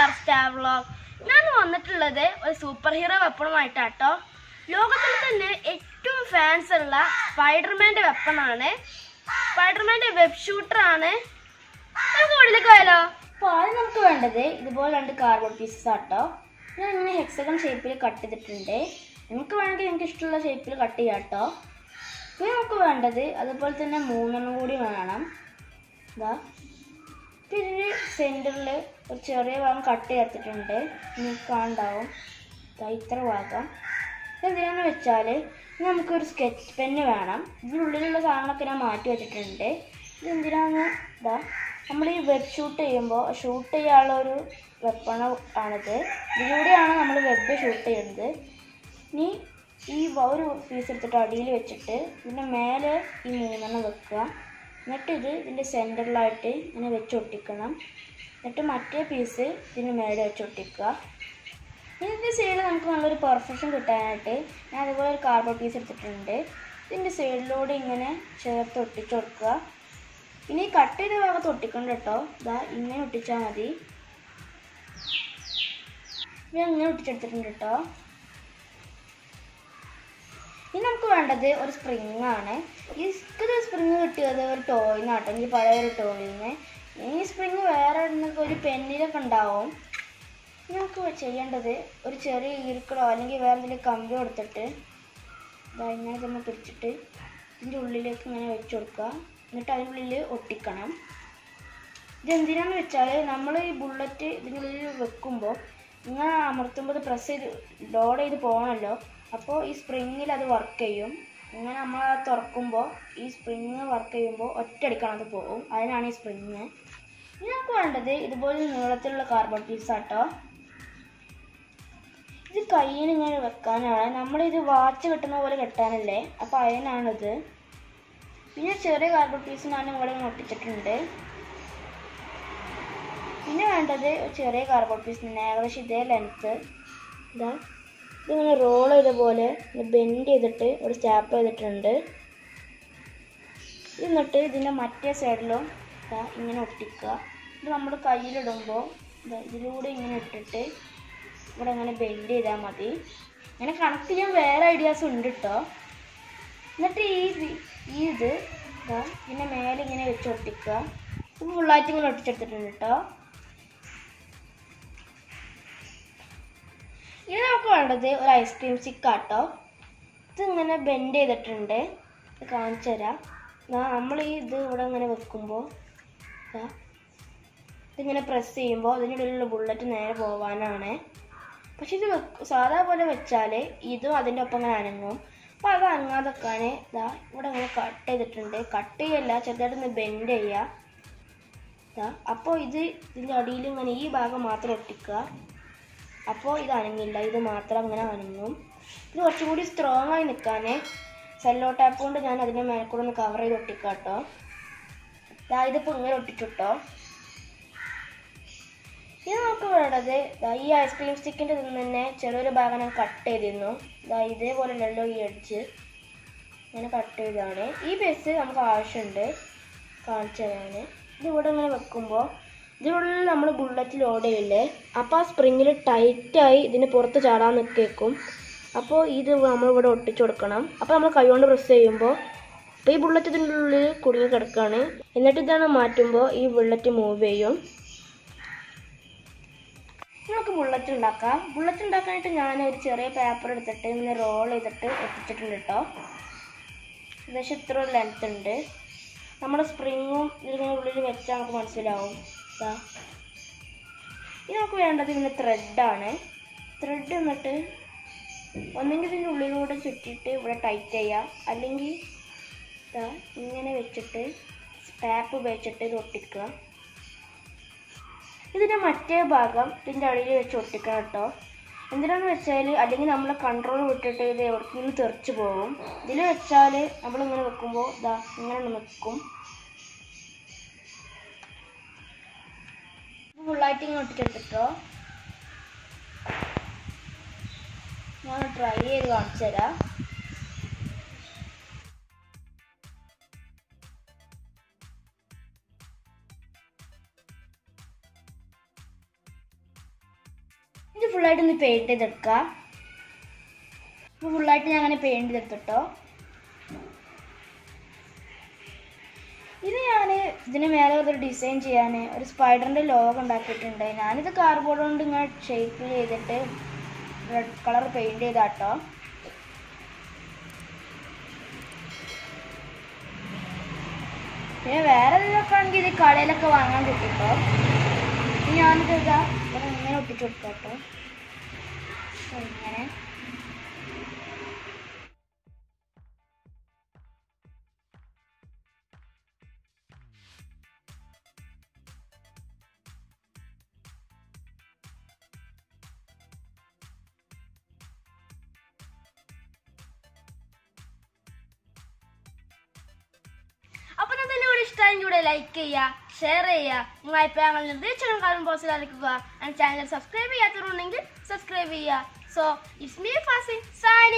Star star vlog ഞാൻ വന്നിട്ടുള്ളത് ഒരു സൂപ്പർ ഹീറോ വെപ്പണുമായിട്ടാട്ടോ ലോകത്തിൽ തന്നെ ഏറ്റവും ഫാൻസ് ഉള്ള സ്പൈഡർമാന്റെ വെപ്പണാണ് സ്പൈഡർമാന്റെ വെബ് ഷൂട്ടർ ആണ് നമുക്ക് ഉള്ളിലേക്ക് പോയാലോ അപ്പോൾ ആദ്യം നമുക്ക് വേണ്ടത് ഇതുപോലെ രണ്ട് കാർബോർഡ് പീസസ് ആട്ടോ ഞാൻ ഇങ്ങനെ ഹെക്സഗൺ ഷേപ്പിൽ കട്ട് ചെയ്തിട്ടുണ്ട് നിങ്ങൾക്ക് വേണമെങ്കിൽ നിങ്ങൾക്ക് ഇഷ്ടമുള്ള ഷേപ്പിൽ കട്ട് ചെയ്യാം കേട്ടോ പിന്നെ നമുക്ക് വേണ്ടത് അതുപോലെ തന്നെ മൂന്നെണ്ണം കൂടി വേണം ഇതാ പിന്നെ സെൻറ്ററിൽ ഒരു ചെറിയ ഭാഗം കട്ട് ചെയ്തിട്ടുണ്ട് നിങ്ങൾക്ക് കാണണ്ടാവും ദാ ഇത്ര ഭാഗം എന്തിനാന്ന് വെച്ചാൽ നമുക്കൊരു സ്കെച്ച് പെന്ന് വേണം ഇതിനുള്ളിലുള്ള സാധനങ്ങളൊക്കെ ഞാൻ മാറ്റി വെച്ചിട്ടുണ്ട് ഇത് എന്തിനാന്ന് ഇതാ നമ്മൾ ഈ വെബ് ഷൂട്ട് ചെയ്യുമ്പോൾ ഷൂട്ട് ചെയ്യാനുള്ള ഒരു വെപ്പണ ആണിത് ഇതിലൂടെയാണ് നമ്മൾ വെബ് ഷൂട്ട് ചെയ്യുന്നത് ഇനി ഈ വ- ഒരു പീസ് എടുത്തിട്ട് അടിയിൽ വെച്ചിട്ട് ഇതിൻ്റെ മേലെ ഈ മൂന്നെണ്ണം വെക്കുക എന്നിട്ട് ഇത് ഇതിൻ്റെ സെൻറ്ററിലായിട്ട് ഇങ്ങനെ വെച്ച് ഒട്ടിക്കണം എന്നിട്ട് മറ്റേ പീസ് ഇതിന് മേലെ വെച്ച് ഒട്ടിക്കുക ഇതിൻ്റെ സൈഡിൽ നമുക്ക് നല്ലൊരു പെർഫെക്ഷൻ കിട്ടാനായിട്ട് ഞാൻ അതുപോലെ ഒരു കാർബോർഡ് പീസ് എടുത്തിട്ടുണ്ട് ഇതിൻ്റെ സൈഡിലൂടെ ഇങ്ങനെ ചേർത്ത് ഒട്ടിച്ച് കൊടുക്കുക ഇനി കട്ട് ചെയ്ത ഭാഗത്ത് ഒട്ടിക്കണ്ട കേട്ടോ ഇതാ ഇങ്ങനെ ഒട്ടിച്ചാൽ മതി ഞാൻ ഇങ്ങനെ ഒട്ടിച്ചെടുത്തിട്ടുണ്ട് കേട്ടോ ഇനി നമുക്ക് വേണ്ടത് ഒരു സ്പ്രിങ് ആണ് ഈ ഇത് സ്പ്രിങ് കിട്ടിയത് ഒരു ടോയിൽ നിന്നാട്ടോ എനിക്ക് പഴയ ഒരു ടോയിൽ നിന്ന് ഈ സ്പ്രിങ് വേറെ എവിടുന്നൊക്കെ ഒരു പെന്നിലൊക്കെ ഉണ്ടാവും ഇനി നമുക്ക് ചെയ്യേണ്ടത് ഒരു ചെറിയ ഈർക്കളോ അല്ലെങ്കിൽ വേറെ എന്തെങ്കിലും കമ്പി കൊടുത്തിട്ട് ഇതാ ഇങ്ങനെ തന്നെ പിടിച്ചിട്ട് ഇതിൻ്റെ ഉള്ളിലേക്ക് ഇങ്ങനെ വെച്ച് കൊടുക്കുക എന്നിട്ട് അതിനുള്ളിൽ ഒട്ടിക്കണം ഇതെന്തിനാന്ന് വെച്ചാൽ നമ്മൾ ഈ ബുള്ളറ്റ് ഇതിനുള്ളിൽ വെക്കുമ്പോൾ ഇങ്ങനെ അമർത്തുമ്പോൾ പ്രസ് ചെയ്ത് ലോഡ് ചെയ്ത് പോകണമല്ലോ അപ്പോൾ ഈ സ്പ്രിങ്ങിൽ അത് വർക്ക് ചെയ്യും ഇങ്ങനെ നമ്മൾ അത് തുറക്കുമ്പോൾ ഈ സ്പ്രിങ് വർക്ക് ചെയ്യുമ്പോൾ ഒറ്റയടിക്കാണ് അത് പോകും അതിനാണ് ഈ സ്പ്രിങ് ഇനി നമുക്ക് വേണ്ടത് ഇതുപോലെ നീളത്തിലുള്ള കാർബൺ പീസ് ആട്ടോ ഇത് കയ്യിൽ ഇങ്ങനെ വെക്കാനാണ് നമ്മളിത് വാച്ച് കെട്ടുന്ന പോലെ കെട്ടാനല്ലേ അപ്പോൾ അതിനാണിത് പിന്നെ ചെറിയ കാർബൺ പീസ് ഞാൻ ഇവിടെ ഇങ്ങനെ ഒട്ടിച്ചിട്ടുണ്ട് പിന്നെ വേണ്ടത് ഒരു ചെറിയ കാർബോർഡ് പീസ് തന്നെ ഏകദേശം ഇതേ ലെങ്ത്ത് ഇതാ ഇതിങ്ങനെ റോൾ ചെയ്ത പോലെ ബെൻഡ് ചെയ്തിട്ട് ഒരു സ്റ്റാപ്പ് ചെയ്തിട്ടുണ്ട് എന്നിട്ട് ഇതിൻ്റെ മറ്റേ സൈഡിലും ഇതാ ഇങ്ങനെ ഒട്ടിക്കുക ഇത് നമ്മൾ കയ്യിലിടുമ്പോൾ ഇതാ ഇതിലൂടെ ഇങ്ങനെ ഇട്ടിട്ട് ഇവിടെ ഇങ്ങനെ ബെൻഡ് ചെയ്താൽ മതി ഇങ്ങനെ കണക്ട് ചെയ്യാൻ വേറെ ഐഡിയാസ് ഉണ്ട് കേട്ടോ എന്നിട്ട് ഈ ഇത്- ഈ ഇത് ഇതാ ഇതിൻ്റെ മേലെ ഇങ്ങനെ വെച്ച് ഒട്ടിക്കുക ഇത് ഫുള്ളായിട്ട് ഇങ്ങനെ ഒട്ടിച്ചെടുത്തിട്ടുണ്ട് കേട്ടോ ഇനി നമുക്ക് വേണ്ടത് ഒരു ഐസ്ക്രീം സ്റ്റിക്ക് ആട്ടോ ഇത് ഇങ്ങനെ ബെൻഡ് ചെയ്തിട്ടുണ്ട് ഇത് കാണിച്ചു തരാം നമ്മൾ ഈ ഇത് ഇവിടെ ഇങ്ങനെ വെക്കുമ്പോൾ ദാ ഇതിങ്ങനെ പ്രസ് ചെയ്യുമ്പോൾ അതിൻ്റെ ഉള്ളിലുള്ള ബുള്ളറ്റ് നേരെ പോവാനാണ് പക്ഷെ ഇത് വെക്ക് സാധാ പോലെ വെച്ചാൽ ഇതും അതിൻ്റെ ഒപ്പം ഇങ്ങനെ അനങ്ങും അപ്പോൾ അത് അനങ്ങാതൊക്കാൻ ഇതാ ഇവിടെ ഇങ്ങനെ കട്ട് ചെയ്തിട്ടുണ്ട് കട്ട് ചെയ്യല്ല ചെറുതായിട്ടൊന്ന് ബെൻഡ് ചെയ്യുക ഇതാ അപ്പോൾ ഇത് ഇതിൻ്റെ അടിയിൽ ഇങ്ങനെ ഈ ഭാഗം മാത്രം ഒട്ടിക്കുക അപ്പോൾ ഇത് അനങ്ങില്ല ഇത് മാത്രം അങ്ങനെ അനങ്ങും ഇത് കുറച്ചും കൂടി സ്ട്രോങ് ആയി നിൽക്കാൻ സെല്ലോ ടാപ്പ് കൊണ്ട് ഞാൻ അതിൻ്റെ മേലെ കൂടെ ഒന്ന് കവർ ചെയ്ത് ഒട്ടിക്കാം കേട്ടോ ദാ ഇതിപ്പോൾ ഇങ്ങനെ ഒട്ടിച്ചിട്ടോ ഇത് നമുക്ക് വേണ്ടത് ദാ ഈ ഐസ്ക്രീം സ്റ്റിക്കിൻ്റെ ഇതിൽ തന്നെ ചെറിയൊരു ഭാഗം ഞാൻ കട്ട് ചെയ്തിരുന്നു ദാ ഇതേപോലെ ഉണ്ടല്ലോ ഈ എഡ്ജ് ഇങ്ങനെ കട്ട് ചെയ്തതാണ് ഈ പീസ് നമുക്ക് ആവശ്യമുണ്ട് കാണിച്ചു തരാൻ ഇത് ഇവിടെ ഇങ്ങനെ വെക്കുമ്പോൾ ഇതിനുള്ളിൽ നമ്മൾ ബുള്ളറ്റ് ലോഡ് ചെയ്യില്ലേ അപ്പോൾ ആ സ്പ്രിങ്ങിൽ ടൈറ്റായി ഇതിന് പുറത്ത് ചാടാൻ നിൽക്കേക്കും അപ്പോൾ ഇത് നമ്മൾ ഇവിടെ ഒട്ടിച്ചു കൊടുക്കണം അപ്പോൾ നമ്മൾ കൈകൊണ്ട് പ്രസ് ചെയ്യുമ്പോൾ അപ്പോൾ ഈ ബുള്ളറ്റ് ഇതിൻ്റെ ഉള്ളിൽ കുടുങ്ങി കിടക്കുകയാണ് എന്നിട്ട് ഇതാണ് മാറ്റുമ്പോൾ ഈ ബുള്ളറ്റ് മൂവ് ചെയ്യും നമുക്ക് ബുള്ളറ്റ് ഉണ്ടാക്കാം ബുള്ളറ്റ് ഉണ്ടാക്കാനായിട്ട് ഞാൻ ഒരു ചെറിയ പേപ്പർ എടുത്തിട്ട് ഇങ്ങനെ റോൾ ചെയ്തിട്ട് ഒട്ടിച്ചിട്ടുണ്ട് കേട്ടോ ഏകദേശം ഇത്ര ഒരു ലെങ്ത് ഉണ്ട് നമ്മുടെ സ്പ്രിങ്ങും ഇതിങ്ങനെ ഉള്ളിൽ വെച്ചാൽ നമുക്ക് മനസ്സിലാവും ദാ. ഇനി നമുക്ക് വേണ്ടത് ഇതിൻ്റെ ത്രെഡാണ് ത്രെഡ് എന്നിട്ട് ഒന്നെങ്കിൽ ഇതിൻ്റെ ഉള്ളിലൂടെ ചുറ്റിയിട്ട് ഇവിടെ ടൈറ്റ് ചെയ്യാം അല്ലെങ്കിൽ ദാ ഇങ്ങനെ വെച്ചിട്ട് ടാപ്പ് ഉപയോഗിച്ചിട്ട് ഇത് ഒട്ടിക്കുക ഇതിൻ്റെ മറ്റേ ഭാഗം ഇതിൻ്റെ അടിയിൽ വെച്ച് ഒട്ടിക്കണം കേട്ടോ എന്തിനാന്ന് വെച്ചാൽ അല്ലെങ്കിൽ നമ്മൾ കൺട്രോൾ വിട്ടിട്ട് ഇത് എവിടേക്കെങ്കിലും തെറിച്ച് പോകും ഇതിൽ വെച്ചാൽ നമ്മളിങ്ങനെ വെക്കുമ്പോൾ ഇതാ ഇങ്ങനെ നിൽക്കും ഫുള്ളായിട്ട് ഇങ്ങനെ ഒട്ടിച്ചെടുത്തിട്ടോ ഞാൻ ട്രൈ ചെയ്ത് കാണിച്ചു തരാം ഫുള്ളായിട്ട് ഒന്ന് പെയിൻറ് ചെയ്തെടുക്കുക അപ്പോൾ ഫുള്ളായിട്ട് ഞാൻ അങ്ങനെ പെയിൻറ് ചെയ്തെടുത്തിട്ടോ ഇത് ഞാൻ ഇതിന് മേലെ ഒരു ഡിസൈൻ ചെയ്യാൻ ഒരു സ്പൈഡറിൻ്റെ ലോഗോ ഉണ്ടാക്കിയിട്ടുണ്ട് ഞാനിത് കാർഡ്ബോർഡ് കൊണ്ട് ഇങ്ങനെ ഷേപ്പ് ചെയ്തിട്ട് റെഡ് കളർ പെയിൻറ് ചെയ്താട്ടോ പിന്നെ വേറെ ഇതിലൊക്കെ ആണെങ്കിൽ ഇത് കടയിലൊക്കെ വാങ്ങാൻ കിട്ടുട്ടോ ഇനി ഞാനിത് ഇതാ ഇവിടെ ഇങ്ങനെ ഒട്ടിച്ചു കൊടുക്കാം കേട്ടോ ഇങ്ങനെ അപ്പൊ ഇന്നത്തെ വീഡിയോ ഇഷ്ടമായെങ്കിൽ ഇവിടെ ലൈക്ക് ചെയ്യുക ഷെയർ ചെയ്യുക നിങ്ങൾ അഭിപ്രായങ്ങൾ നിർദ്ദേശിക്കണം കാലം പോസ്റ്റിൽ അറിയിക്കുക ചാനൽ സബ്സ്ക്രൈബ് ചെയ്യാത്തവരുണ്ടെങ്കിൽ സബ്സ്ക്രൈബ് ചെയ്യുക so it's me Fasin sign